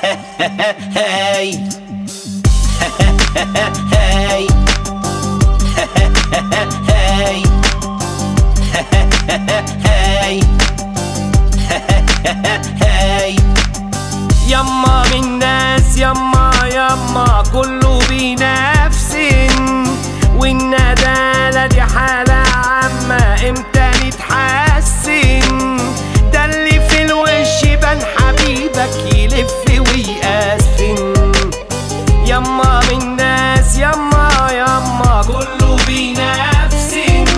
hey. hey. hey. hey. hey. يما من ناس يما يما كله بنفس والندالة دي حالة عامة امتى نتحسن ده اللي في الوش بان حبيبك يلف ويقسم يما من ناس يما يما كله بنفس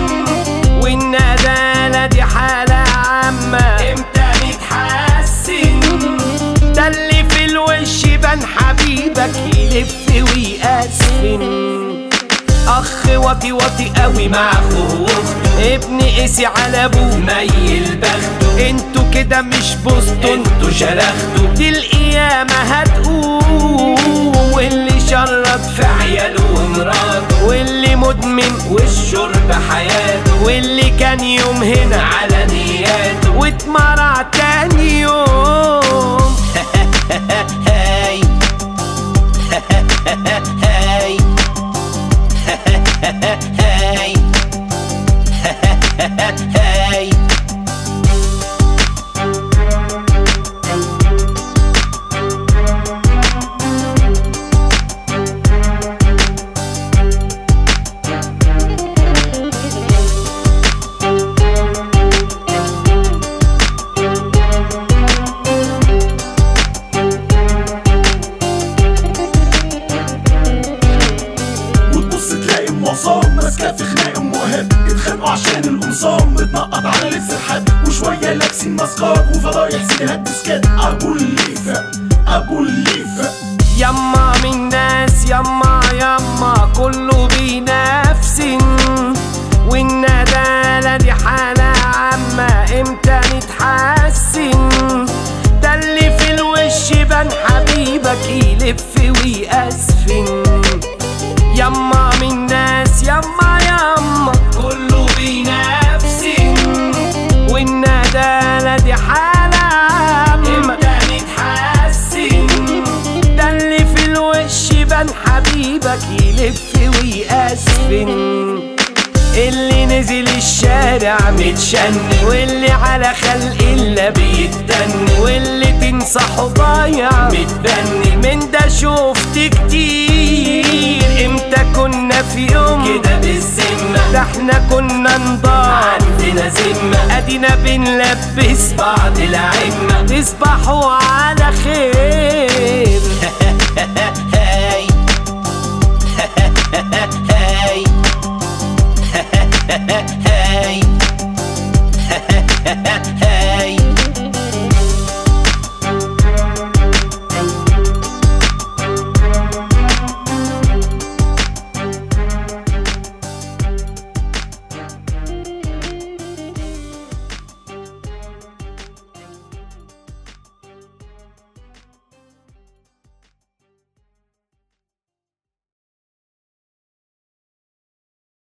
والندالة دي حالة عامة امتى نتحسن ده اللي في الوش بان حبيبك يلف ويقسم اخ واطي واطي قوي مع اخوه ابن قسي على ابوه ميل بخته انتوا كده مش بوسطن انتوا شرختوا دي القيامة هتقوم واللي شرط في عياله ومراته واللي مدمن والشرب حياته واللي كان يوم هنا على نياته واتمرع تاني يوم هاي هاي hey. hey. وتبص تلاقي معصام ماسكه في خناق ام وهاب اتخانقوا عشان القمصان متنقط على لبس الحد وشويه لابسين ماسكات وفضايح سيديهات ديسكات ابو الليفه ابو الليفه يما من ناس يما يما كله بنفس والندالة دي حالة عامة امتى نتحسن ده اللي في الوش بان حبيبك يلف ويقسفن يما من ناس يما يما كله بنفس والندالة دي حالة عامة امتى نتحسن ده اللي في الوش بان حبيبك يلف ويقسفن اللي نزل الشارع متشن واللي على خلق الله بيتدن واللي تنصحه ضايع متبني من ده شفت كتير امتى كنا في يوم كده بالذمة ده احنا كنا نضاع عندنا ذمة ادينا بنلبس بعض العمة تصبحوا على